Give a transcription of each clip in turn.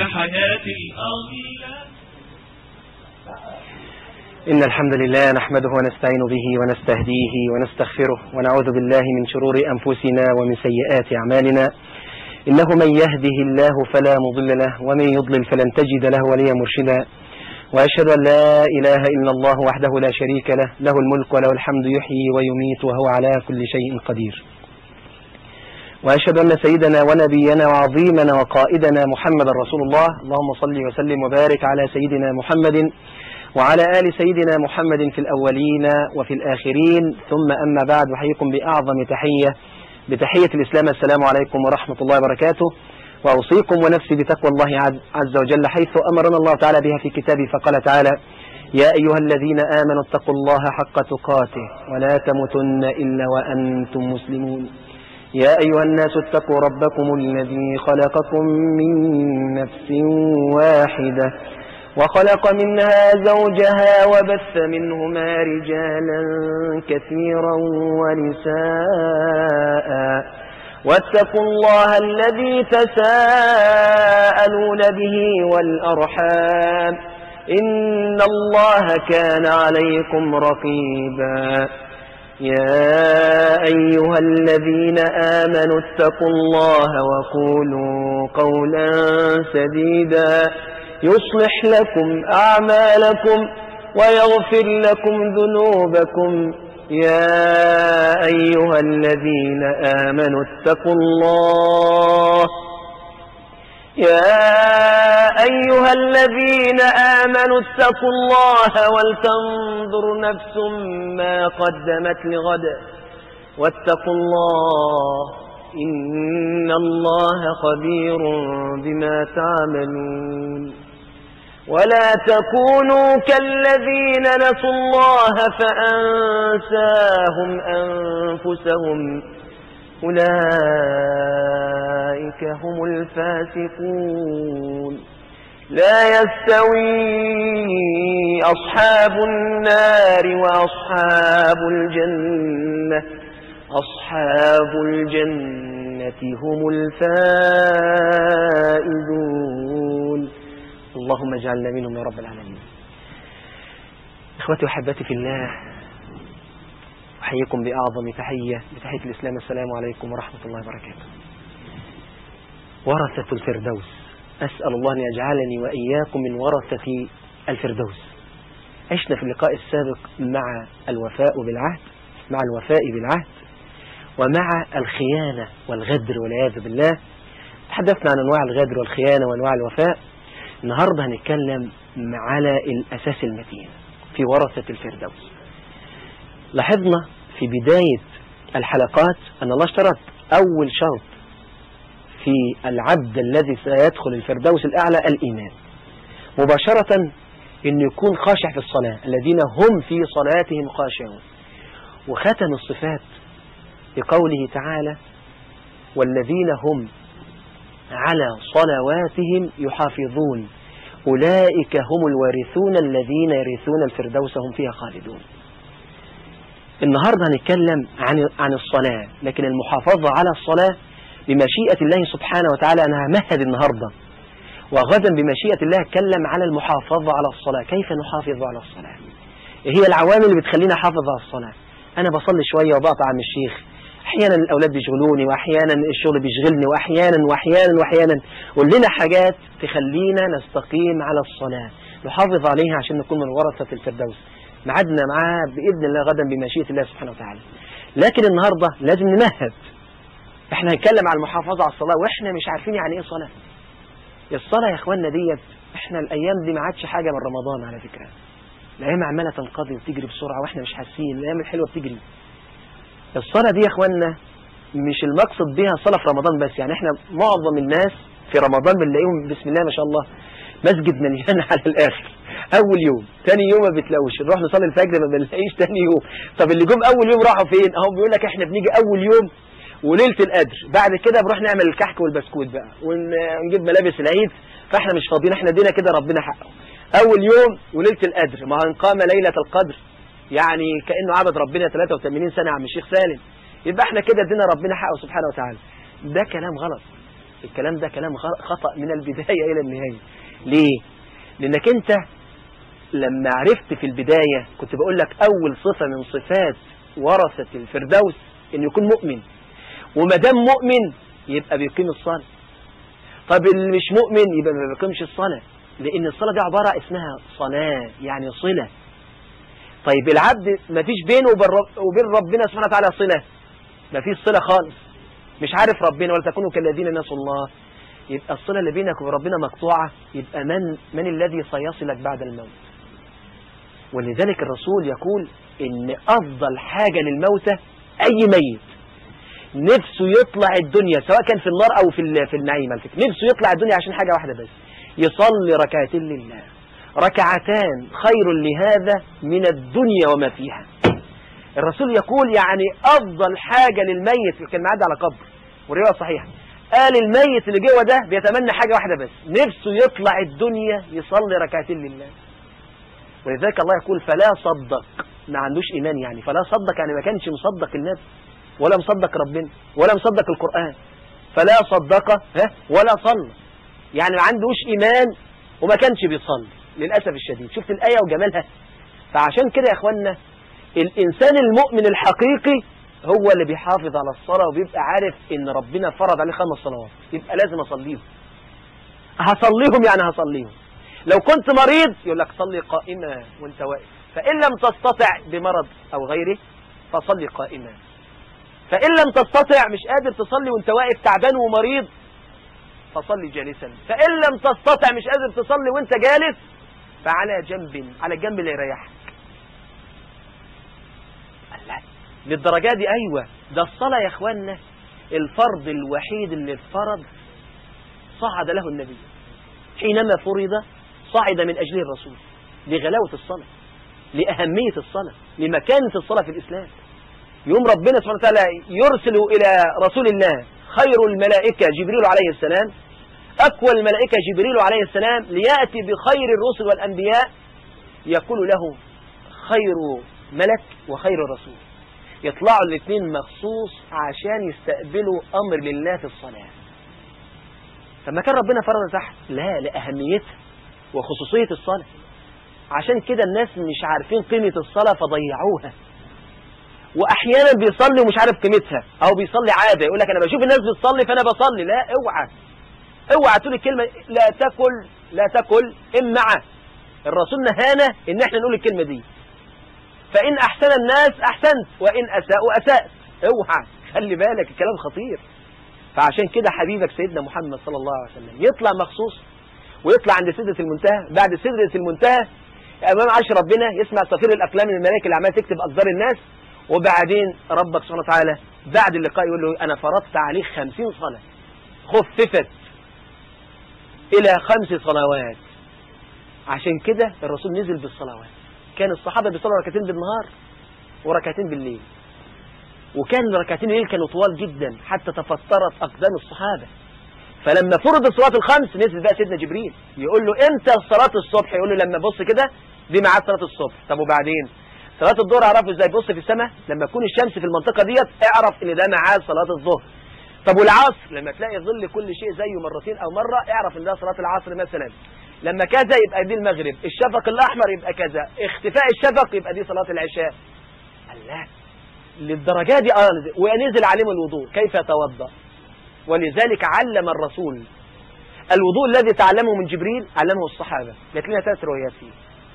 حياة الأغلال إن الحمد لله نحمده ونستعين به ونستهديه ونستغفره ونعوذ بالله من شرور أنفسنا ومن سيئات أعمالنا إنه من يهده الله فلا مضل له ومن يضلل فلن تجد له وليا مرشدا وأشهد أن لا إله إلا الله وحده لا شريك له له الملك وله الحمد يحيي ويميت وهو على كل شيء قدير وأشهد أن سيدنا ونبينا وعظيمنا وقائدنا محمد رسول الله اللهم صل وسلم وبارك على سيدنا محمد وعلى آل سيدنا محمد في الأولين وفي الآخرين ثم أما بعد أحييكم بأعظم تحية بتحية الإسلام السلام عليكم ورحمة الله وبركاته وأوصيكم ونفسي بتقوى الله عز وجل حيث أمرنا الله تعالى بها في كتابه فقال تعالى يا أيها الذين آمنوا اتقوا الله حق تقاته ولا تموتن إلا وأنتم مسلمون يا أيها الناس اتقوا ربكم الذي خلقكم من نفس واحدة وخلق منها زوجها وبث منهما رجالا كثيرا ونساء واتقوا الله الذي تساءلون به والأرحام إن الله كان عليكم رقيبا يا أيها الذين آمنوا اتقوا الله وقولوا قولا سديدا يصلح لكم أعمالكم ويغفر لكم ذنوبكم يا أيها الذين آمنوا اتقوا الله يا أيها الذين آمنوا اتقوا الله ولتنظر نفس ما قدمت لغد واتقوا الله إن الله خبير بما تعملون ولا تكونوا كالذين نسوا الله فأنساهم أنفسهم أولئك هم الفاسقون لا يستوي أصحاب النار وأصحاب الجنة أصحاب الجنة هم الفائزون اللهم اجعلنا منهم يا رب العالمين إخوتي وحباتي في الله أحييكم بأعظم تحية بتحية الإسلام السلام عليكم ورحمة الله وبركاته ورثة الفردوس أسأل الله أن يجعلني وإياكم من ورثة الفردوس عشنا في اللقاء السابق مع الوفاء بالعهد مع الوفاء بالعهد ومع الخيانة والغدر والعياذ بالله تحدثنا عن أنواع الغدر والخيانة وأنواع الوفاء النهاردة هنتكلم على الأساس المتين في ورثة الفردوس لاحظنا في بداية الحلقات أن الله اشترط أول شرط في العبد الذي سيدخل الفردوس الأعلى الإيمان مباشرة أن يكون خاشع في الصلاة الذين هم في صلاتهم خاشعون وختم الصفات بقوله تعالى والذين هم على صلواتهم يحافظون أولئك هم الوارثون الذين يرثون الفردوس هم فيها خالدون النهاردة هنتكلم عن عن الصلاة لكن المحافظة على الصلاة بمشيئة الله سبحانه وتعالى أنا همهد النهاردة وغدا بمشيئة الله اتكلم على المحافظة على الصلاة كيف نحافظ على الصلاة إيه هي العوامل اللي بتخلينا حافظ على الصلاة أنا بصلي شوية وبقطع عن الشيخ أحيانا الأولاد بيشغلوني وأحيانا الشغل بيشغلني وأحيانا وأحيانا وأحيانا قول لنا حاجات تخلينا نستقيم على الصلاة نحافظ عليها عشان نكون من ورثة الفردوس معدنا معاه بإذن الله غدا بمشيئة الله سبحانه وتعالى لكن النهاردة لازم نمهد احنا هنتكلم على المحافظة على الصلاة واحنا مش عارفين يعني ايه صلاة الصلاة يا اخواننا ديت احنا الايام دي ما عادش حاجة من رمضان على فكرة الايام عمالة تنقضي وتجري بسرعة واحنا مش حاسين الايام الحلوة بتجري الصلاة دي يا اخواننا مش المقصد بيها الصلاة في رمضان بس يعني احنا معظم الناس في رمضان بنلاقيهم بسم الله ما شاء الله مسجد مليان على الاخر اول يوم تاني يوم ما بتلاقوش نروح نصلي الفجر ما بنلاقيش تاني يوم طب اللي جم اول يوم راحوا فين اهو بيقول لك احنا بنيجي اول يوم وليله القدر بعد كده بنروح نعمل الكحك والبسكوت بقى ونجيب ملابس العيد فاحنا مش فاضيين احنا دينا كده ربنا حقه اول يوم وليله القدر ما ان قام ليله القدر يعني كانه عبد ربنا 83 سنه يا عم الشيخ سالم يبقى احنا كده ادينا ربنا حقه سبحانه وتعالى ده كلام غلط الكلام ده كلام خطأ من البداية إلى النهاية ليه؟ لأنك أنت لما عرفت في البداية كنت بقول لك أول صفة من صفات ورثة الفردوس إنه يكون مؤمن وما دام مؤمن يبقى بيقيم الصلاة طب اللي مش مؤمن يبقى ما بيقيمش الصلاة لأن الصلاة دي عبارة اسمها صلاة يعني صلة طيب العبد ما فيش بينه وبين ربنا سبحانه وتعالى صلة ما فيش صلة خالص مش عارف ربنا ولا تكونوا كالذين نسوا الله يبقى الصلة اللي بينك وبين ربنا مقطوعة يبقى من من الذي سيصلك بعد الموت ولذلك الرسول يقول ان افضل حاجة للموتى اي ميت نفسه يطلع الدنيا سواء كان في النار او في في النعيم على فكره نفسه يطلع الدنيا عشان حاجة واحدة بس يصلي ركعتين لله ركعتان خير لهذا من الدنيا وما فيها الرسول يقول يعني افضل حاجة للميت كان معدي على قبر ورواية صحيحة قال الميت اللي جوه ده بيتمنى حاجة واحدة بس نفسه يطلع الدنيا يصلي ركعتين لله ولذلك الله يقول فلا صدق ما عندوش إيمان يعني فلا صدق يعني ما كانش مصدق النبي ولا مصدق ربنا ولا مصدق القرآن فلا صدق ها ولا صلى يعني ما عندوش إيمان وما كانش بيصلي للأسف الشديد شفت الآية وجمالها فعشان كده يا أخوانا الإنسان المؤمن الحقيقي هو اللي بيحافظ على الصلاة وبيبقى عارف إن ربنا فرض عليه خمس صلوات يبقى لازم أصليهم هصليهم يعني هصليهم لو كنت مريض يقول لك صلي قائمة وانت واقف فإن لم تستطع بمرض أو غيره فصلي قائمة فإن لم تستطع مش قادر تصلي وانت واقف تعبان ومريض فصلي جالسا فإن لم تستطع مش قادر تصلي وانت جالس فعلى جنب على الجنب اللي يريحك الله للدرجة دي أيوة ده الصلاة يا أخوانا الفرض الوحيد اللي اتفرض صعد له النبي حينما فرض صعد من أجله الرسول لغلاوة الصلاة لأهمية الصلاة لمكانة الصلاة في الإسلام يوم ربنا سبحانه وتعالى يرسل إلى رسول الله خير الملائكة جبريل عليه السلام أقوى الملائكة جبريل عليه السلام ليأتي بخير الرسل والأنبياء يقول له خير ملك وخير رسول يطلعوا الاثنين مخصوص عشان يستقبلوا أمر لله في الصلاة فما كان ربنا فرض تحت لا لأهميتها وخصوصية الصلاة عشان كده الناس مش عارفين قيمة الصلاة فضيعوها وأحيانا بيصلي ومش عارف قيمتها أو بيصلي عادة يقول لك أنا بشوف الناس بتصلي فأنا بصلي لا اوعى اوعى تقول الكلمة لا تاكل لا تاكل امع الرسول نهانا ان احنا نقول الكلمة دي فإن أحسن الناس أحسنت وإن أساءوا أسأت اوعى خلي بالك الكلام خطير فعشان كده حبيبك سيدنا محمد صلى الله عليه وسلم يطلع مخصوص ويطلع عند سدرة المنتهى بعد سدرة المنتهى أمام عرش ربنا يسمع صفير الأقلام من الملائكة اللي عمالة تكتب أقدار الناس وبعدين ربك سبحانه وتعالى بعد اللقاء يقول له أنا فرضت عليك خمسين صلاة خففت إلى خمس صلوات عشان كده الرسول نزل بالصلوات كان الصحابة بيصلوا ركعتين بالنهار وركعتين بالليل وكان ركعتين الليل كانوا طوال جدا حتى تفطرت أقدام الصحابة فلما فرض الصلاة الخمس نزل بقى سيدنا جبريل يقول له امتى صلاة الصبح يقول له لما بص كده دي ميعاد صلاة الصبح طب وبعدين صلاة الظهر اعرفه ازاي بص في السماء لما تكون الشمس في المنطقة ديت اعرف ان ده ميعاد صلاة الظهر طب والعصر لما تلاقي ظل كل شيء زيه مرتين او مرة اعرف ان ده صلاة العصر مثلا لما كذا يبقى دي المغرب الشفق الاحمر يبقى كذا اختفاء الشفق يبقى دي صلاة العشاء الله للدرجة دي اه ونزل عليهم الوضوء كيف يتوضا ولذلك علم الرسول الوضوء الذي تعلمه من جبريل علمه الصحابة جات لنا ثلاث روايات فيه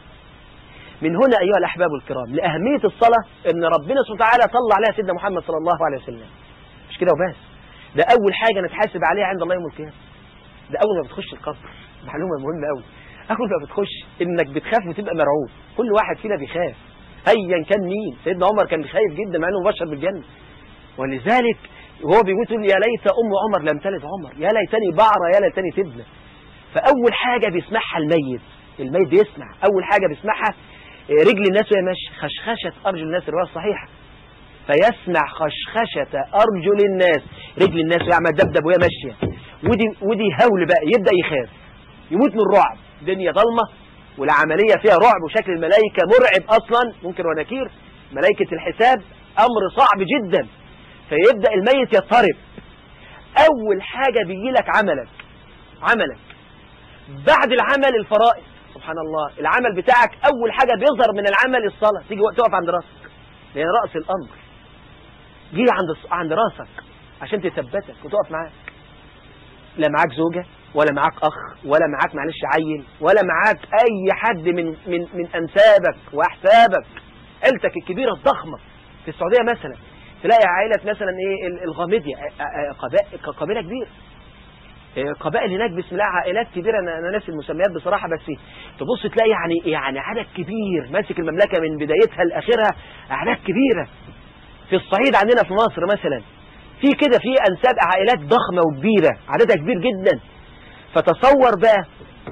من هنا أيها الأحباب الكرام لأهمية الصلاة أن ربنا سبحانه وتعالى طلع عليها سيدنا محمد صلى الله عليه وسلم مش كده وبس ده أول حاجة نتحاسب عليها عند الله يوم القيامة ده أول ما بتخش القبر معلومة مهمة أوي أول ما بتخش إنك بتخاف وتبقى مرعوب كل واحد فينا بيخاف أيا كان مين سيدنا عمر كان خايف جدا مع أنه مبشر بالجنة ولذلك وهو بيقول يا ليت أم عمر لم تلد عمر يا ليتني بعرة يا ليتني تبنى فأول حاجة بيسمعها الميت الميت بيسمع أول حاجة بيسمعها رجل الناس وهي ماشية خشخشة أرجل الناس الرواية الصحيحة فيسمع خشخشة أرجل الناس رجل الناس وهي عمال دبدب وهي ماشية ودي, ودي هول بقى يبدأ يخاف يموت من الرعب دنيا ضلمة والعملية فيها رعب وشكل الملائكة مرعب أصلا منكر ونكير ملائكة الحساب أمر صعب جدا فيبدأ الميت يضطرب أول حاجة بيجي لك عملك عملك بعد العمل الفرائض سبحان الله العمل بتاعك أول حاجة بيظهر من العمل الصلاة تيجي تقف عند راسك لأن رأس الأمر جي عند عند راسك عشان تثبتك وتقف معاك لا معاك زوجة ولا معاك أخ ولا معاك معلش عيل ولا معاك أي حد من من من أنسابك وأحسابك عيلتك الكبيرة الضخمة في السعودية مثلا تلاقي عائلة مثلا إيه الغامدية قبيلة كبيرة قبائل هناك بسم الله عائلات كبيرة أنا, أنا ناسي المسميات بصراحة بس تبص تلاقي يعني يعني عدد كبير ماسك المملكة من بدايتها لآخرها أعداد كبيرة في الصعيد عندنا في مصر مثلا في كده في أنساب عائلات ضخمة وكبيرة عددها كبير جدا فتصور بقى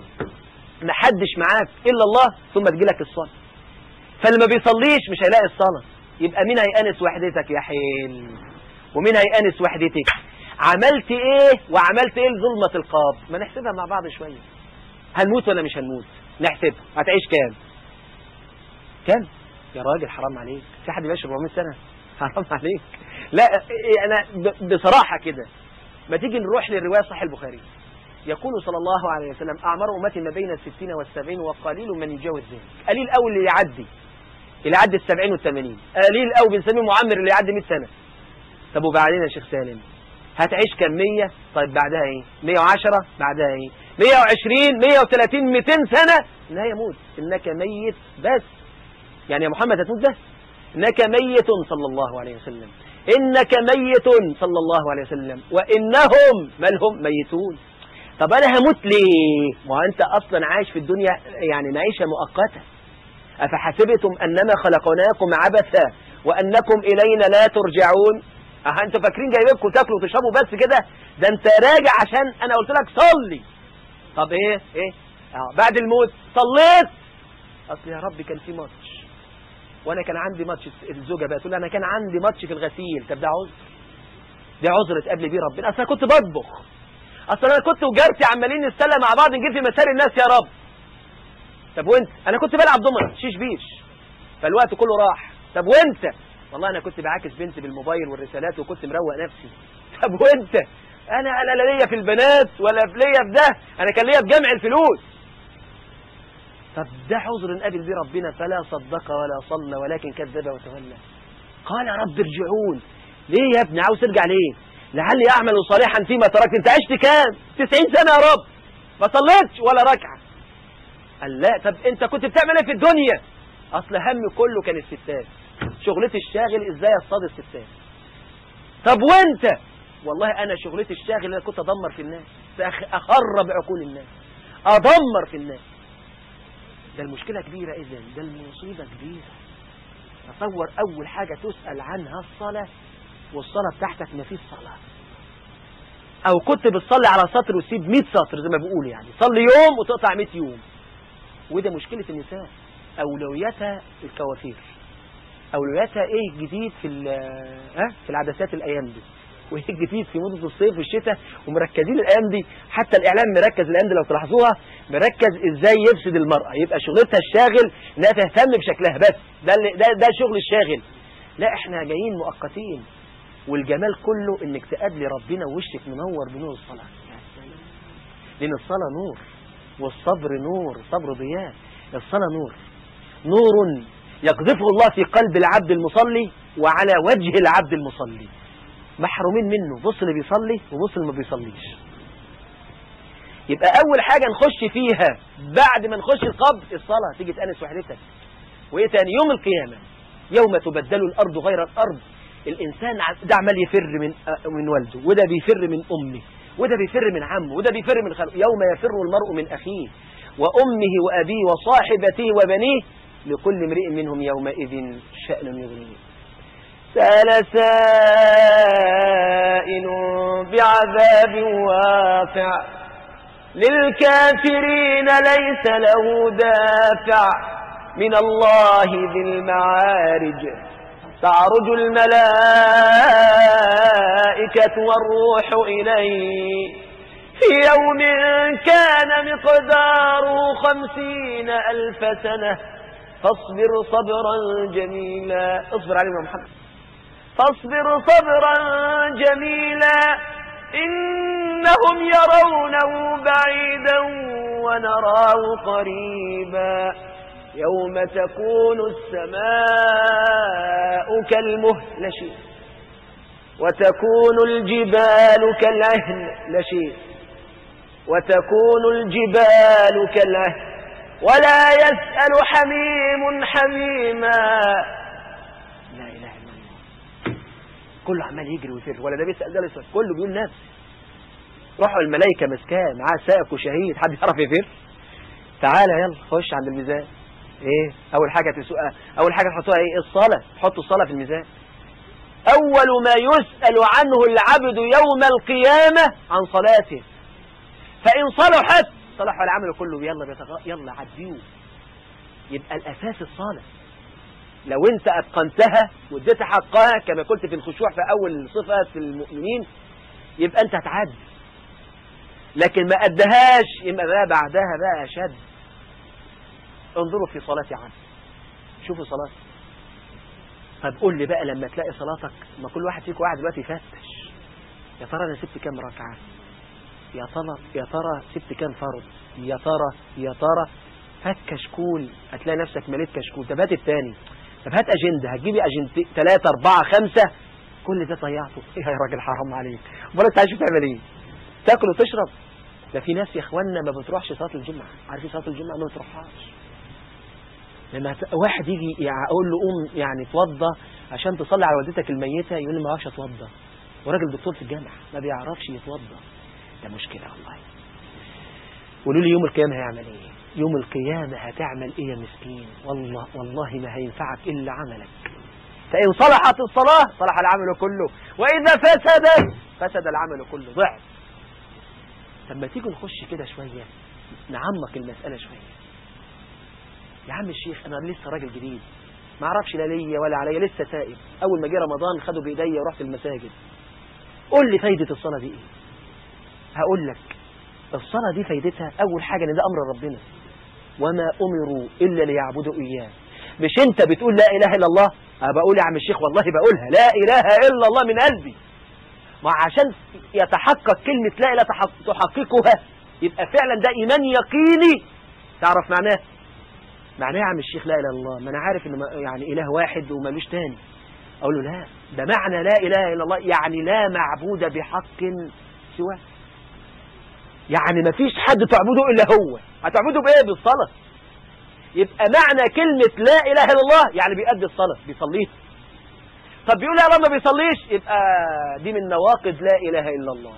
محدش معاك إلا الله ثم تجيلك الصلاة فاللي ما بيصليش مش هيلاقي الصلاة يبقى مين هيأنس وحدتك يا حيل ومين هيأنس وحدتك عملت ايه وعملت ايه لظلمة القاب ما نحسبها مع بعض شوية هنموت ولا مش هنموت نحسبها هتعيش كام كام يا راجل حرام عليك في حد بيعيش 400 سنة حرام عليك لا انا بصراحة كده ما تيجي نروح للرواية صحيح البخاري يقول صلى الله عليه وسلم أعمار أمتي ما بين الستين والسبعين وقليل من يجاوز ذلك قليل أول اللي يعدي اللي يعدي السبعين والثمانين قليل أو بنسميه معمر اللي يعدي 100 سنة طب وبعدين يا شيخ سالم هتعيش كم 100 طيب بعدها ايه 110 بعدها ايه 120 130 200 سنة لا يموت انك ميت بس يعني يا محمد هتموت بس انك ميت صلى الله عليه وسلم انك ميت صلى الله عليه وسلم وانهم مالهم ميتون طب انا هموت ليه ما انت اصلا عايش في الدنيا يعني معيشة مؤقتة افحسبتم انما خلقناكم عبثا وانكم الينا لا ترجعون اه انتوا فاكرين جايبينكم تاكلوا وتشربوا بس كده ده انت راجع عشان انا قلت لك صلي طب ايه ايه اه بعد الموت صليت اصل يا رب كان في ماتش وانا كان عندي ماتش الزوجه بقى تقول انا كان عندي ماتش في الغسيل طب ده عذر ده عذر اتقابل بيه ربنا اصل انا كنت بطبخ اصل انا كنت وجارتي عمالين نتسلى مع بعض نجيب في مسار الناس يا رب طب وانت انا كنت بلعب دومنه شيش بيش فالوقت كله راح طب وانت والله انا كنت بعاكس بنتي بالموبايل والرسالات وكنت مروق نفسي طب وانت انا انا لا ليا في البنات ولا في ليا في ده انا كان ليا في جمع الفلوس طب ده عذر نقابل بيه ربنا فلا صدق ولا صلى ولكن كذب وتولى قال رب ارجعون ليه يا ابني عاوز ترجع ليه لعلي اعمل صالحا فيما تركت انت عشت كام 90 سنه يا رب ما صليتش ولا ركعه قال لا طب انت كنت بتعمل ايه في الدنيا اصل هم كله كان الستات شغلتي الشاغل ازاي اصطاد الستات طب وانت والله انا شغلتي الشاغل اللي كنت ادمر في الناس اخرب عقول الناس ادمر في الناس ده المشكلة كبيرة اذا ده المصيبة كبيرة تصور اول حاجة تسأل عنها الصلاة والصلاة بتاعتك ما فيش صلاة او كنت بتصلي على سطر وتسيب 100 سطر زي ما بيقولوا يعني صلي يوم وتقطع 100 يوم وده مشكلة النساء اولوياتها الكوافير اولوياتها ايه جديد في ها في العدسات الايام دي وايه الجديد في مدة الصيف والشتاء ومركزين الايام دي حتى الاعلام مركز الايام دي لو تلاحظوها مركز ازاي يفسد المرأة يبقى شغلتها الشاغل انها تهتم بشكلها بس ده ده ده شغل الشاغل لا احنا جايين مؤقتين والجمال كله انك تقابلي ربنا ووشك منور بنور الصلاة لان الصلاة نور والصبر نور الصبر ضياء الصلاة نور نور يقذفه الله في قلب العبد المصلي وعلى وجه العبد المصلي محرومين منه بص اللي بيصلي وبص اللي ما بيصليش يبقى أول حاجة نخش فيها بعد ما نخش القبر الصلاة تيجي تأنس وحدتك وإيه تاني يوم القيامة يوم تبدل الأرض غير الأرض الإنسان ده عمال يفر من من والده وده بيفر من أمه وده بيفر من عمه وده بيفر من خلقه يوم يفر المرء من أخيه وأمه وأبيه وصاحبته وبنيه لكل امرئ منهم يومئذ شأن يغنيه سأل سائل بعذاب واقع للكافرين ليس له دافع من الله ذي المعارج تعرج الملائكة والروح إليه في يوم كان مقداره خمسين ألف سنة فاصبر صبرا جميلا اصبر علينا محمد فاصبر صبرا جميلا إنهم يرونه بعيدا ونراه قريبا يوم تكون السماء كالمهل شيء وتكون الجبال كالعهن لشيء وتكون الجبال كالعهن ولا يسأل حميم حميما لا إله إلا الله كله عمال يجري ويفر ولا ده بيسأل ده بيسأل كله بيقول نفس روحوا الملائكة مسكاه معاه سائق وشهيد حد يعرف يفر تعالى يلا خش عند الميزان ايه اول حاجة تسوقها اول حاجة تحطوها ايه الصلاة تحطوا الصلاة في الميزان اول ما يسأل عنه العبد يوم القيامة عن صلاته فان صلحت صلح العمل كله يلا بيتغ... يلا عديه يبقى الاساس الصلاة لو انت اتقنتها واديت حقها كما قلت في الخشوع في اول صفة في المؤمنين يبقى انت هتعدي لكن ما ادهاش يبقى بقى بعدها بقى شد انظروا في صلاة عبد شوفوا صلاة طب قول لي بقى لما تلاقي صلاتك ما كل واحد فيكم قاعد دلوقتي يفتش يا ترى انا سبت كام ركعه يا ترى يا ترى سبت كام فرض يا ترى يا ترى هات كشكول هتلاقي نفسك مليت كشكول طب هات الثاني طب هات اجنده هتجيبي اجنده ثلاثة أربعة خمسة كل ده ضيعته ايه يا راجل حرام عليك امال انت عايش تعمل ايه تاكل وتشرب ده في ناس يا اخوانا ما بتروحش صلاه الجمعه عارفين صلاه الجمعه ما بتروحهاش لما واحد يجي اقول له قوم يعني اتوضى عشان تصلي على والدتك الميتة يقول لي ما اعرفش اتوضى وراجل دكتور في الجامعة ما بيعرفش يتوضى ده مشكلة والله قولوا لي يوم القيامة هيعمل ايه يوم القيامة هتعمل ايه يا مسكين والله والله ما هينفعك الا عملك فإن صلحت الصلاة صلح العمل كله وإذا فسدت فسد العمل كله ضعف لما تيجي نخش كده شوية نعمق المسألة شوية يا عم الشيخ انا لسه راجل جديد ما اعرفش لا ليا ولا عليا لسه تائب اول ما جه رمضان خدوا بايديا ورحت المساجد قول لي فايدة الصلاة دي ايه هقول لك الصلاة دي فايدتها اول حاجة ان ده امر ربنا وما امروا الا ليعبدوا اياه مش انت بتقول لا اله الا الله أنا بقول يا عم الشيخ والله بقولها لا اله الا الله من قلبي ما عشان يتحقق كلمة لا اله تحققها يبقى فعلا ده ايمان يقيني تعرف معناه معناه يا عم الشيخ لا اله الا الله ما انا عارف ان يعني اله واحد ومالوش تاني اقول له لا ده معنى لا اله الا الله يعني لا معبود بحق سواه يعني ما فيش حد تعبده الا هو هتعبده بايه بالصلاه يبقى معنى كلمة لا اله الا الله يعني بيأدي الصلاة بيصليها طب بيقول يا الله ما بيصليش يبقى دي من نواقض لا اله الا الله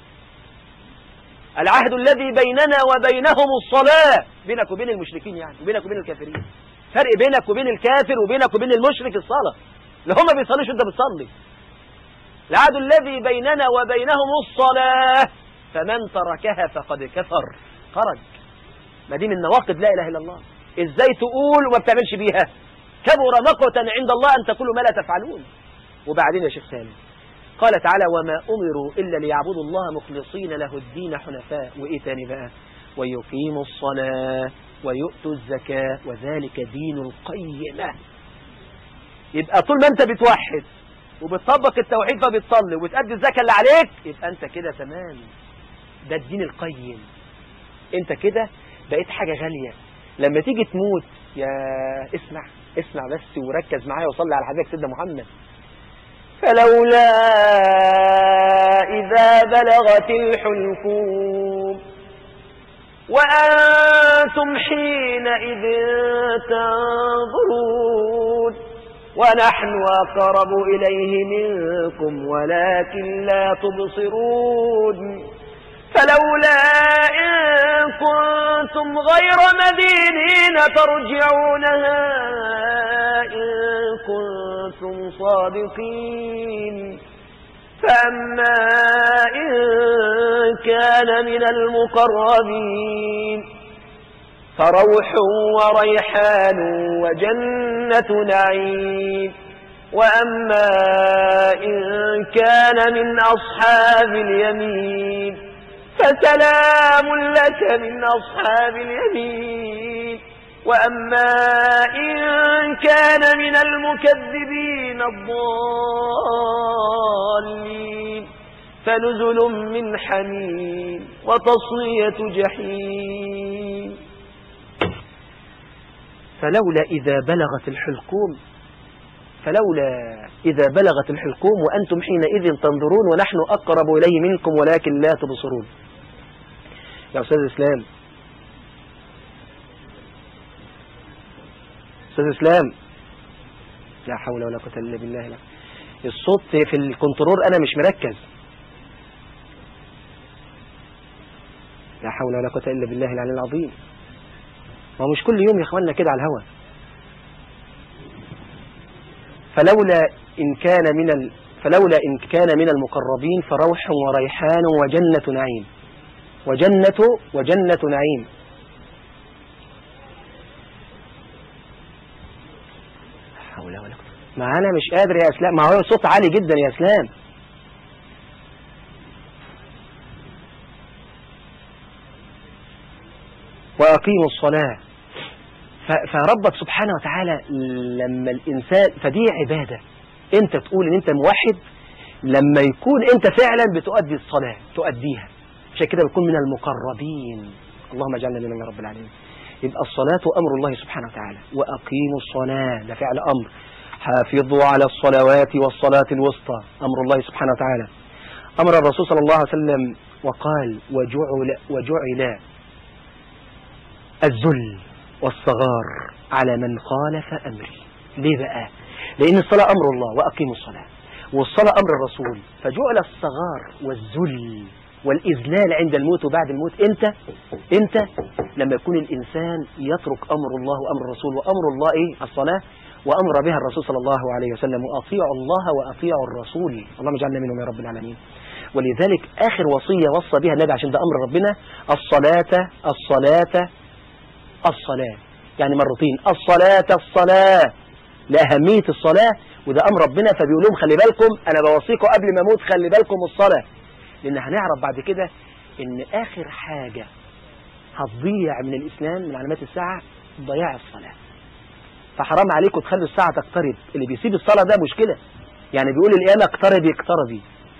العهد الذي بيننا وبينهم الصلاة بينك وبين المشركين يعني وبينك وبين الكافرين فرق بينك وبين الكافر وبينك وبين المشرك الصلاة لا هم بيصليش وانت بتصلي العهد الذي بيننا وبينهم الصلاة فمن تركها فقد كفر خرج ما دي من نواقض لا إله إلا الله ازاي تقول وما بتعملش بيها كبر مقتا عند الله أن تقولوا ما لا تفعلون وبعدين يا شيخ سالم قال تعالى وما أمروا إلا ليعبدوا الله مخلصين له الدين حنفاء وإيه تاني بقى ويقيموا الصلاة ويؤتوا الزكاة وذلك دين القيمة يبقى طول ما انت بتوحد وبتطبق التوحيد فبتصلي وبتأدي الزكاة اللي عليك يبقى انت كده تمام ده الدين القيم انت كده بقيت حاجة غالية لما تيجي تموت يا اسمع اسمع بس وركز معايا وصلي على حبيبك سيدنا محمد فلولا إذا بلغت الحلقوم وأنتم حينئذ تنظرون ونحن أقرب إليه منكم ولكن لا تبصرون فلولا إن كنتم غير مدينين ترجعونها إن كنتم صادقين فأما إن كان من المقربين فروح وريحان وجنة نعيم وأما إن كان من أصحاب اليمين فسلام لك من أصحاب اليمين وأما إن كان من المكذبين الضالين فنزل من حميم وتصلية جحيم فلولا إذا بلغت الحلقوم فلولا إذا بلغت الحلقوم وأنتم حينئذ تنظرون ونحن أقرب إليه منكم ولكن لا تبصرون يا أستاذ إسلام أستاذ إسلام لا حول ولا قوة إلا بالله لا. الصوت في الكنترول أنا مش مركز لا حول ولا قوة إلا بالله العلي العظيم ما مش كل يوم يا إخواننا كده على الهواء فلولا إن كان من ال... فلولا إن كان من المقربين فروح وريحان وجنة نعيم وجنة وجنة نعيم حول ولا قوة ما أنا مش قادر يا إسلام ما هو صوت عالي جدا يا إسلام وأقيموا الصلاة فربك سبحانه وتعالى لما الإنسان فدي عبادة أنت تقول أن أنت موحد لما يكون أنت فعلا بتؤدي الصلاة تؤديها عشان كده بتكون من المقربين اللهم اجعلنا منهم يا رب العالمين يبقى الصلاة أمر الله سبحانه وتعالى وأقيموا الصلاة ده فعل أمر حافظوا على الصلوات والصلاة الوسطى أمر الله سبحانه وتعالى أمر الرسول صلى الله عليه وسلم وقال وجعل, وجعل الذل والصغار على من خالف أمري ليه بقى لأن الصلاة أمر الله وأقيموا الصلاة والصلاة أمر الرسول فجعل الصغار والذل والإذلال عند الموت وبعد الموت انت انت لما يكون الإنسان يترك أمر الله وأمر الرسول وأمر الله إيه الصلاة وأمر بها الرسول صلى الله عليه وسلم وأطيعوا الله وأطيعوا الرسول اللهم اجعلنا منهم يا رب العالمين ولذلك آخر وصية وصى بها النبي عشان ده أمر ربنا الصلاة الصلاة الصلاة يعني مرتين الصلاة الصلاة لأهمية الصلاة وده أمر ربنا فبيقول لهم خلي بالكم أنا بوصيكم قبل ما أموت خلي بالكم الصلاة لأن هنعرف بعد كده إن آخر حاجة هتضيع من الإسلام من علامات الساعة ضياع الصلاة فحرام عليكم تخلوا الساعة تقترب اللي بيسيب الصلاة ده مشكلة يعني بيقول القيامة اقتربي اقتربي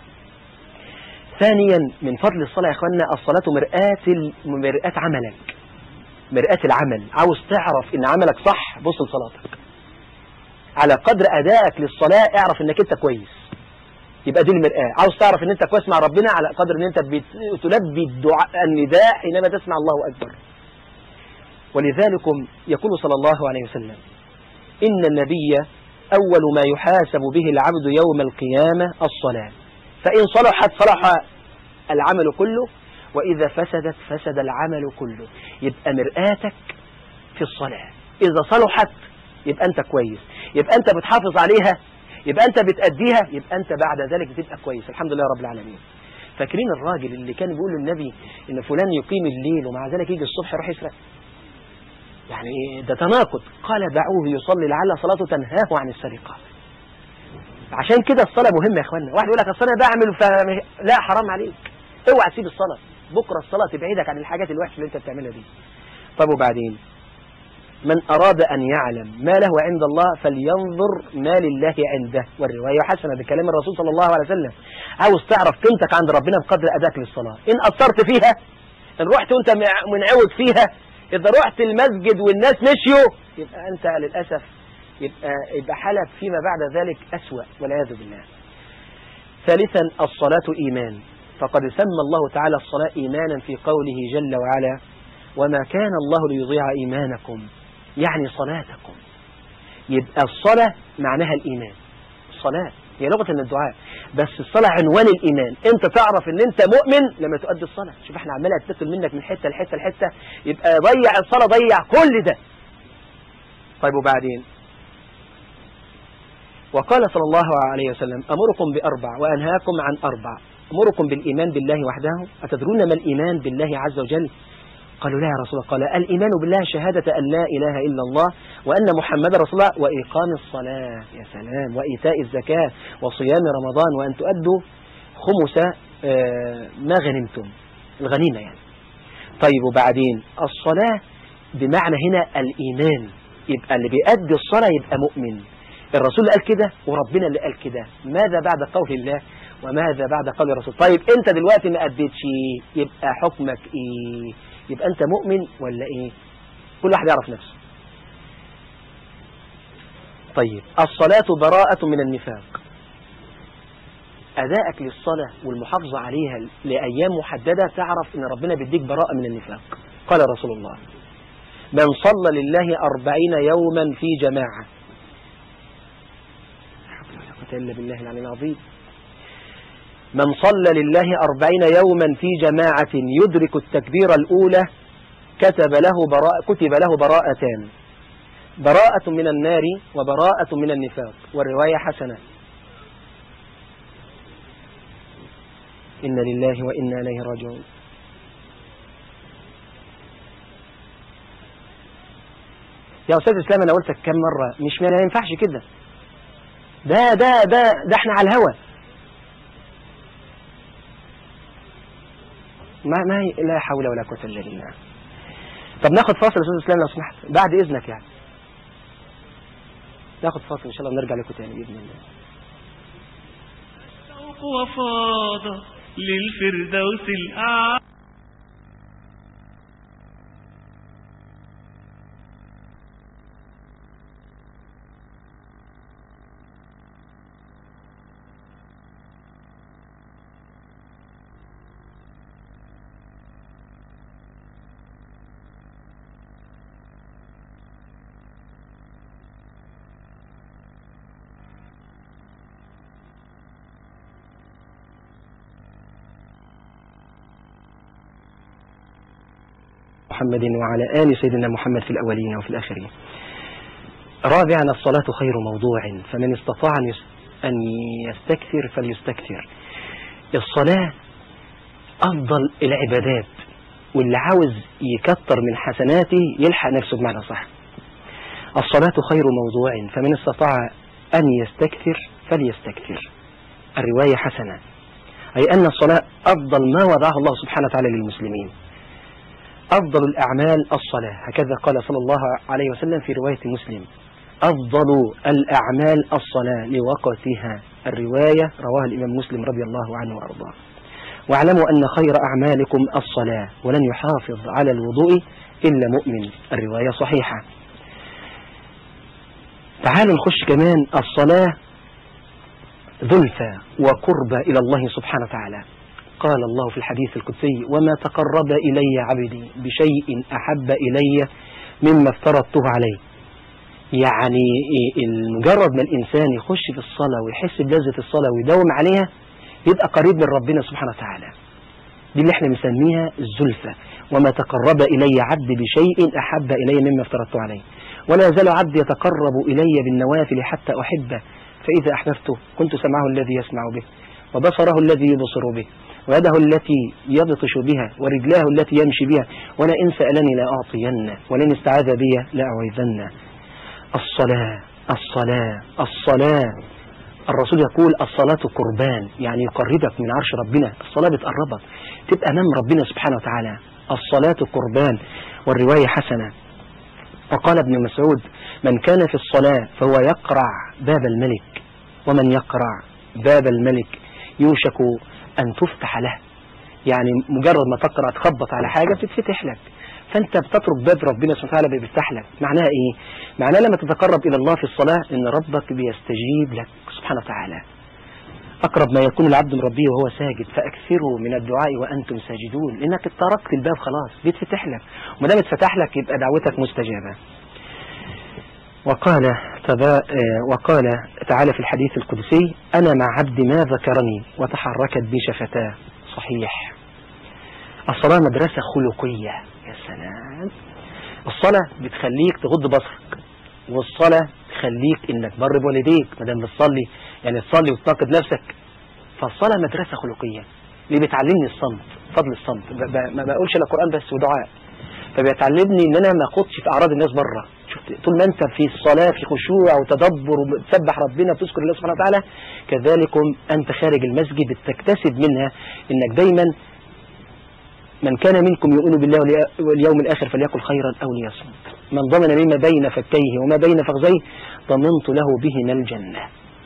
ثانيا من فضل الصلاة يا اخوانا الصلاة مرآة مرآة عملك مرآة العمل عاوز تعرف ان عملك صح بص لصلاتك على قدر ادائك للصلاة اعرف انك انت كويس يبقى دي المرآة عاوز تعرف ان انت كويس مع ربنا على قدر ان انت تلبي الدعاء النداء حينما تسمع الله اكبر ولذلك يقول صلى الله عليه وسلم إن النبي أول ما يحاسب به العبد يوم القيامة الصلاة فإن صلحت صلح العمل كله وإذا فسدت فسد العمل كله يبقى مرآتك في الصلاة إذا صلحت يبقى أنت كويس يبقى أنت بتحافظ عليها يبقى أنت بتأديها يبقى أنت بعد ذلك بتبقى كويس الحمد لله رب العالمين فاكرين الراجل اللي كان بيقول للنبي إن فلان يقيم الليل ومع ذلك يجي الصبح يروح يسرق يعني ده تناقض قال دعوه يصلي لعل صلاته تنهاه عن السرقة عشان كده الصلاة مهمة يا اخوانا واحد يقول لك الصلاة بعمل ف... لا حرام عليك اوعى تسيب الصلاة بكرة الصلاة تبعدك عن الحاجات الوحشة اللي انت بتعملها دي طب وبعدين من أراد أن يعلم ما له عند الله فلينظر ما لله عنده والرواية حسنة بكلام الرسول صلى الله عليه وسلم عاوز تعرف قيمتك عند ربنا بقدر أداك للصلاة إن أثرت فيها إن رحت وانت منعود فيها إذا رحت المسجد والناس مشيوا يبقى أنت للأسف يبقى, يبقى حالك فيما بعد ذلك أسوأ والعياذ بالله ثالثا الصلاة إيمان فقد سمى الله تعالى الصلاة إيمانا في قوله جل وعلا وما كان الله ليضيع إيمانكم يعني صلاتكم يبقى الصلاة معناها الإيمان الصلاة هي لغة من الدعاء بس الصلاة عنوان الإيمان أنت تعرف أن أنت مؤمن لما تؤدي الصلاة شوف احنا عمالة تتصل منك من حتة لحتة لحتة يبقى ضيع الصلاة ضيع كل ده طيب وبعدين وقال صلى الله عليه وسلم أمركم بأربع وأنهاكم عن أربع أمركم بالإيمان بالله وحده أتدرون ما الإيمان بالله عز وجل قالوا لا يا رسول الله قال الإيمان بالله شهادة أن لا إله إلا الله وأن محمد رسول الله وإقام الصلاة يا سلام وإيتاء الزكاة وصيام رمضان وأن تؤدوا خمس ما غنمتم الغنيمة يعني طيب وبعدين الصلاة بمعنى هنا الإيمان يبقى اللي بيأدي الصلاة يبقى مؤمن الرسول قال كده وربنا اللي قال كده ماذا بعد قول الله وماذا بعد قول الرسول طيب انت دلوقتي ما أديتش يبقى حكمك ايه يبقى انت مؤمن ولا ايه كل واحد يعرف نفسه طيب الصلاة براءة من النفاق أدائك للصلاة والمحافظة عليها لأيام محددة تعرف أن ربنا بيديك براءة من النفاق قال رسول الله من صلى لله أربعين يوما في جماعة إلا بالله العلي العظيم من صلى لله أربعين يوما في جماعة يدرك التكبير الأولى كتب له براءة كتب له براءتان براءة من النار وبراءة من النفاق والرواية حسنة إن لله وإنا إليه راجعون يا أستاذ إسلام أنا قلتك كم مرة مش ما ينفعش كده ده ده ده ده احنا على الهوى ما ما لا حول ولا قوة إلا بالله طب ناخد فاصل يا أستاذ إسلام لو سمحت بعد إذنك يعني ناخد فاصل إن شاء الله ونرجع لكم تاني بإذن الله الشوق وفاض للفردوس الأعلى محمد وعلى آل سيدنا محمد في الأولين وفي الآخرين رابعا الصلاة خير موضوع فمن استطاع أن يستكثر فليستكثر الصلاة أفضل العبادات واللي عاوز يكتر من حسناته يلحق نفسه بمعنى صح الصلاة خير موضوع فمن استطاع أن يستكثر فليستكثر الرواية حسنة أي أن الصلاة أفضل ما وضعه الله سبحانه وتعالى للمسلمين أفضل الأعمال الصلاة هكذا قال صلى الله عليه وسلم في رواية مسلم أفضل الأعمال الصلاة لوقتها الرواية رواها الإمام مسلم رضي الله عنه وأرضاه واعلموا أن خير أعمالكم الصلاة ولن يحافظ على الوضوء إلا مؤمن الرواية صحيحة تعالوا نخش كمان الصلاة ذلفى وقربى إلى الله سبحانه وتعالى قال الله في الحديث القدسي وما تقرب إلي عبدي بشيء أحب إلي مما افترضته عليه يعني مجرد ما الإنسان يخش في الصلاة ويحس بلذة الصلاة ويداوم عليها يبقى قريب من ربنا سبحانه وتعالى دي اللي احنا بنسميها الزلفة وما تقرب إلي عبدي بشيء أحب إلي مما افترضته عليه ولا يزال عبدي يتقرب إلي بالنوافل حتى أحبه فإذا أحببته كنت سمعه الذي يسمع به وبصره الذي يبصر به ويده التي يبطش بها ورجلاه التي يمشي بها ولئن سألني لأعطين ولئن استعاذ بي لأعوذن الصلاة الصلاة الصلاة الرسول يقول الصلاة قربان يعني يقربك من عرش ربنا الصلاة بتقربك تبقى أمام ربنا سبحانه وتعالى الصلاة قربان والرواية حسنة وقال ابن مسعود من كان في الصلاة فهو يقرع باب الملك ومن يقرع باب الملك يوشك أن تفتح له يعني مجرد ما تقرأ تخبط على حاجة بتتفتح لك فأنت بتترك باب ربنا سبحانه وتعالى بيفتح لك معناها إيه؟ معناها لما تتقرب إلى الله في الصلاة إن ربك بيستجيب لك سبحانه وتعالى أقرب ما يكون العبد من ربه وهو ساجد فأكثروا من الدعاء وأنتم ساجدون لأنك تركت الباب خلاص بيتفتح لك وما دام اتفتح لك يبقى دعوتك مستجابة وقال تبا وقال تعالى في الحديث القدسي أنا مع عبدي ما ذكرني وتحركت بي شفتاه صحيح الصلاة مدرسة خلقية يا سلام الصلاة بتخليك تغض بصرك والصلاة تخليك انك بر بوالديك ما دام بتصلي يعني تصلي وتناقض نفسك فالصلاة مدرسة خلقية اللي بتعلمني الصمت فضل الصمت ما بقولش الا قرآن بس ودعاء فبيتعلمني ان انا ما اخدش في اعراض الناس بره شفت طول ما انت في الصلاة في خشوع وتدبر وتسبح ربنا وتذكر الله سبحانه وتعالى كذلكم انت خارج المسجد تكتسب منها انك دايما من كان منكم يؤمن بالله واليوم الآخر فليقل خيرا أو ليصمت من ضمن مما بين فكيه وما بين فخذيه ضمنت له بهما الجنة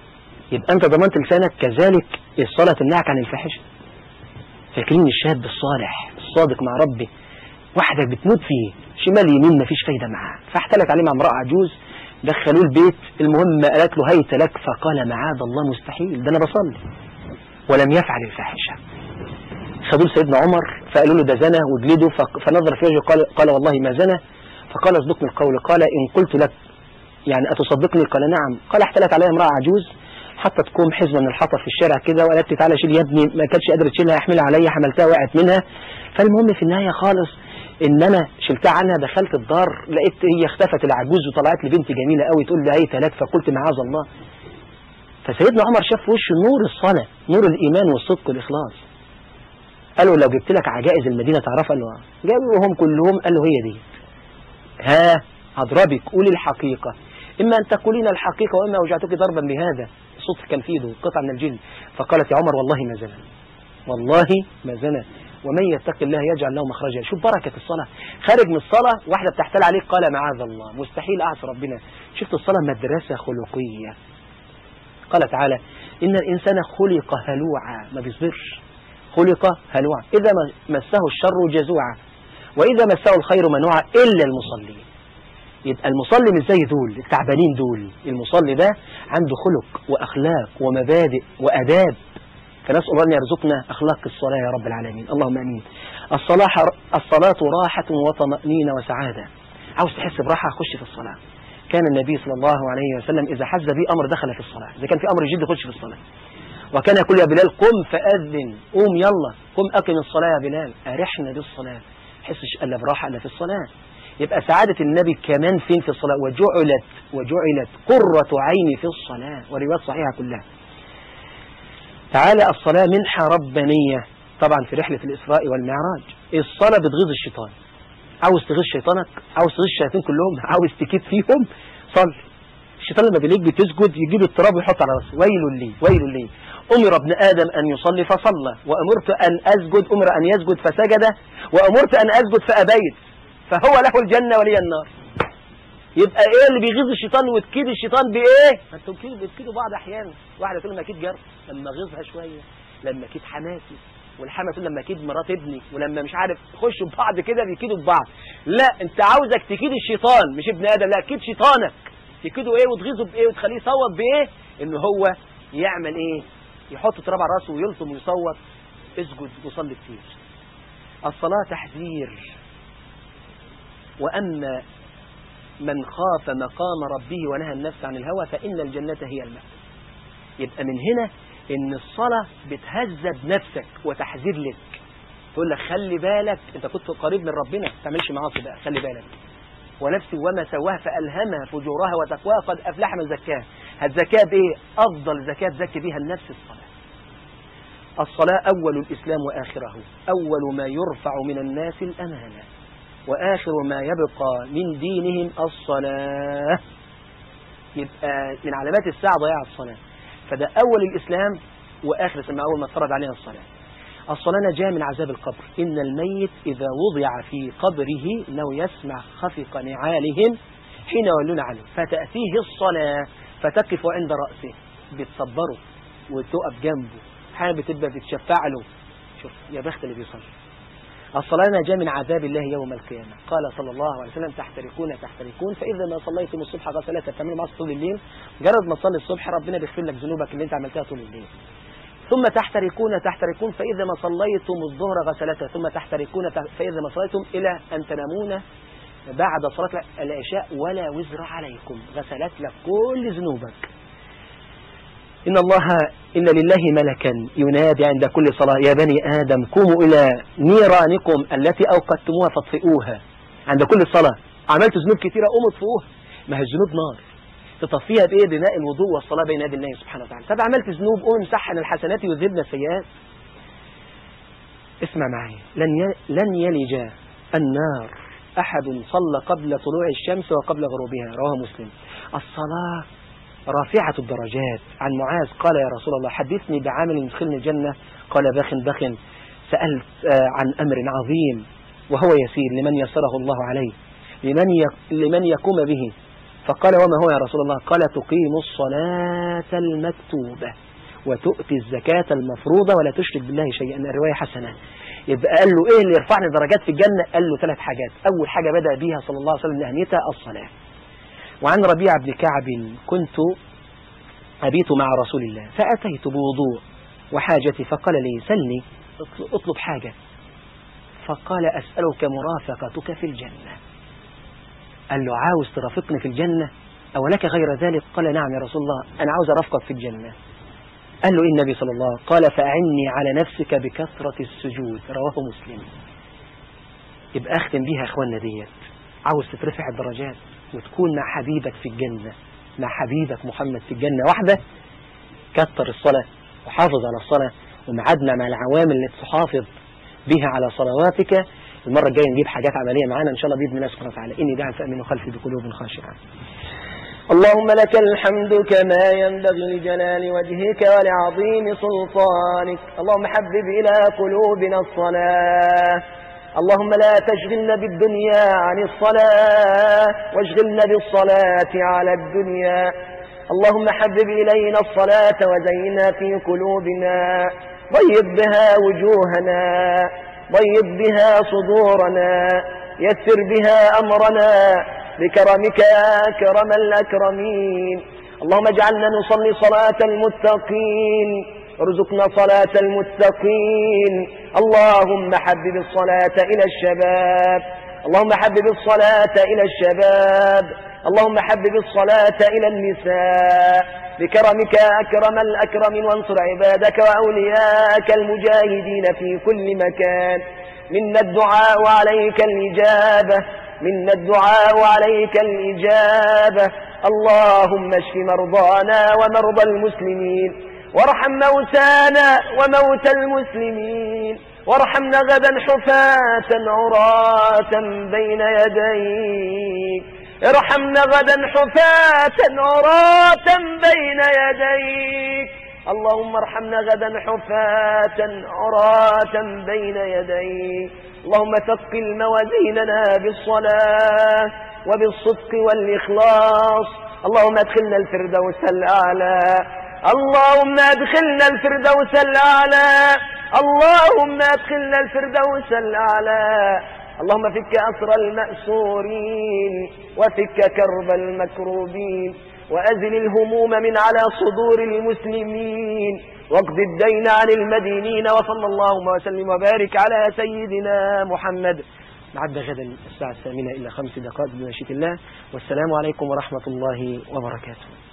يبقى أنت ضمنت لسانك كذلك الصلاة تمنعك عن الفاحشة فاكرين الشاب الصالح الصادق مع ربه واحدة بتموت فيه شمال يمين مفيش فايدة معاه فاحتلت عليه مع امرأة عجوز دخلوه البيت المهم قالت له هيت لك فقال معاذ الله مستحيل ده أنا بصلي ولم يفعل الفاحشة خدوه سيدنا عمر فقالوا له ده زنى وجلده فنظر في وجهه قال, قال والله ما زنى فقال اصدقني القول قال إن قلت لك يعني أتصدقني قال نعم قال احتلت عليها امرأة عجوز حطت كوم حزمة من الحطب في الشارع كده وقالت لي تعالى شيل يا ابني ما كانتش قادرة تشيلها احملها عليا حملتها وقعت منها فالمهم في النهاية خالص ان انا شلتها عنها دخلت الدار لقيت هي اختفت العجوز وطلعت لي بنت جميلة قوي تقول لي هيت لك فقلت معاذ الله فسيدنا عمر شاف في وشه نور الصلاة نور الإيمان والصدق والإخلاص قالوا لو جبت لك عجائز المدينة تعرفها قال له جابوهم كلهم قال له هي دي ها هضربك قولي الحقيقة إما أن تقولين الحقيقة وإما أوجعتك ضربا بهذا الصوت كان في ايده قطعة من الجن فقالت يا عمر والله ما زنى والله ما زنى ومن يتق الله يجعل له مخرجا شوف بركة الصلاة خارج من الصلاة واحدة بتحتل عليك قال معاذ الله مستحيل أعصي ربنا شفت الصلاة مدرسة خلقية قال تعالى إن الإنسان خلق هلوعا ما بيصبرش خلق هلوعا إذا مسه الشر جزوعا وإذا مسه الخير منوعا إلا المصلين يبقى المصلي مش زي دول التعبانين دول المصلي ده عنده خلق وأخلاق ومبادئ وأداب فنسأل الله أن يرزقنا أخلاق الصلاة يا رب العالمين اللهم أمين الصلاة, الصلاة راحة وطمأنينة وسعادة عاوز تحس براحة خش في الصلاة كان النبي صلى الله عليه وسلم إذا حز به أمر دخل في الصلاة إذا كان في أمر جد خش في الصلاة وكان يقول يا بلال قم فأذن قوم يلا قم أقم الصلاة يا بلال أرحنا بالصلاة حسش ألا براحة إلا في الصلاة يبقى سعادة النبي كمان فين في الصلاة وجعلت وجعلت قرة عيني في الصلاة وروايات صحيحة كلها تعالى الصلاة منحة ربانية طبعا في رحلة الإسراء والمعراج الصلاة بتغيظ الشيطان عاوز تغيظ شيطانك عاوز تغيظ الشياطين كلهم عاوز تكيد فيهم صل الشيطان لما بيليك بتسجد يجيب التراب ويحط على راسه ويل لي ويل لي أمر ابن آدم أن يصلي فصلى وأمرت أن أسجد أمر أن يسجد فسجد وأمرت أن أسجد فأبيت فهو له الجنة ولي النار يبقى ايه اللي بيغيظ الشيطان وتكيد الشيطان بايه ما انتوا بتكيدوا بعض احيانا واحده تقول لما اكيد جرب لما غيظها شويه لما اكيد حماتي والحما تقول لما اكيد مرات ابني ولما مش عارف يخشوا ببعض كده بيكيدوا ببعض لا انت عاوزك تكيد الشيطان مش ابن ادم لا كيد شيطانك تكيده ايه وتغيظه بايه وتخليه يصوت بايه ان هو يعمل ايه يحط تراب على راسه ويلطم ويصوت اسجد وصلي كتير الصلاه تحذير واما من خاف مقام ربه ونهى النفس عن الهوى فإن الجنة هي المأوى يبقى من هنا ان الصلاة بتهذب نفسك وتحذير لك تقول لك خلي بالك انت كنت قريب من ربنا ما تعملش معاصي بقى خلي بالك ونفسي وما سواها فألهمها فجورها وتقواها قد أفلح من زكاها الزكاة بإيه أفضل زكاة تزكي بها النفس الصلاة الصلاة أول الإسلام وآخره أول ما يرفع من الناس الأمانة وآخر ما يبقى من دينهم الصلاة يبقى من علامات الساعة ضياع الصلاة فده أول الإسلام وآخر سمع أول ما اتفرج علينا الصلاة الصلاة نجاة من عذاب القبر إن الميت إذا وضع في قبره لو يسمع خفق نعالهم حين يولون عنه فتأتيه الصلاة فتقف عند رأسه بتصبره وتقف جنبه حاجة بتبقى بتشفع له شوف يا بخت اللي بيصلي الصلاة نجاة من عذاب الله يوم القيامة قال صلى الله عليه وسلم تحترقون تحترقون فإذا ما صليتم الصبح غسلات تعملوا معاصي طول الليل جرد ما تصلي الصبح ربنا بيغفر لك ذنوبك اللي انت عملتها طول الليل ثم تحترقون تحترقون فإذا ما صليتم الظهر غسلتها ثم تحترقون فإذا ما صليتم إلى أن تنامون بعد صلاة العشاء ولا وزر عليكم غسلت لك كل ذنوبك إن الله إن لله ملكا ينادي عند كل صلاة يا بني آدم قوموا إلى نيرانكم التي أوقدتموها فاطفئوها عند كل صلاة عملت ذنوب كثيرة قوموا اطفئوها ما هي الذنوب نار تطفيها بإيه بماء الوضوء والصلاة بين يدي الله سبحانه وتعالى طب عملت ذنوب قوم امسحها الحسنات يذهبن السيئات اسمع معي لن لن يلج النار أحد صلى قبل طلوع الشمس وقبل غروبها رواه مسلم الصلاة رافعة الدرجات عن معاذ قال يا رسول الله حدثني بعمل يدخلني الجنة قال بخ بخ سألت عن أمر عظيم وهو يسير لمن يسره الله عليه لمن لمن يقوم به فقال وما هو يا رسول الله قال تقيم الصلاة المكتوبة وتؤتي الزكاة المفروضة ولا تشرك بالله شيئا الرواية حسنة يبقى قال له ايه اللي يرفعني درجات في الجنة قال له ثلاث حاجات اول حاجة بدأ بيها صلى الله عليه وسلم لأهميتها الصلاة وعن ربيع بن كعب كنت أبيت مع رسول الله فأتيت بوضوء وحاجتي فقال لي سلني اطلب حاجة فقال أسألك مرافقتك في الجنة قال له عاوز ترافقني في الجنة أو لك غير ذلك قال نعم يا رسول الله أنا عاوز أرافقك في الجنة قال له إيه النبي صلى الله عليه وسلم قال فأعني على نفسك بكثرة السجود رواه مسلم يبقى أختم بيها يا أخواننا ديت عاوز تترفع الدرجات وتكون مع حبيبك في الجنة مع حبيبك محمد في الجنة واحدة كتر الصلاة وحافظ على الصلاة ومعادنا مع العوامل اللي تحافظ بها على صلواتك المرة الجاية نجيب حاجات عملية معانا إن شاء الله بإذن الله سبحانه وتعالى إني داعي فأمن خلفي بقلوب خاشعة اللهم لك الحمد كما ينبغي لجلال وجهك ولعظيم سلطانك اللهم حبب إلى قلوبنا الصلاة اللهم لا تشغلنا بالدنيا عن الصلاة واشغلنا بالصلاة على الدنيا اللهم حبب إلينا الصلاة وزينا في قلوبنا ضيب بها وجوهنا ضيب بها صدورنا يسر بها أمرنا بكرمك يا أكرم الأكرمين اللهم اجعلنا نصلي صلاة المتقين ارزقنا صلاة المتقين اللهم حبب الصلاة إلى الشباب اللهم حبب الصلاة إلى الشباب اللهم حبب الصلاة إلى النساء بكرمك يا أكرم الأكرمين وانصر عبادك وأولياءك المجاهدين في كل مكان منا الدعاء وعليك الإجابة منا الدعاء وعليك الإجابة اللهم اشف مرضانا ومرضى المسلمين وارحم موتانا وموتى المسلمين وارحمنا غدا حفاة عراة بين يديك ارحمنا غدا حفاة عراة بين يديك اللهم ارحمنا غدا حفاة عراة بين يديك اللهم ثقل موازيننا بالصلاة وبالصدق والإخلاص اللهم ادخلنا الفردوس الأعلى اللهم ادخلنا الفردوس الأعلى اللهم ادخلنا الفردوس الأعلى اللهم فك أسر المأسورين وفك كرب المكروبين وأزل الهموم من على صدور المسلمين واقض الدين عن المدينين وصلى اللهم وسلم وبارك على سيدنا محمد نعد غدا الساعة الثامنة إلى خمس دقائق بمشيئة الله والسلام عليكم ورحمة الله وبركاته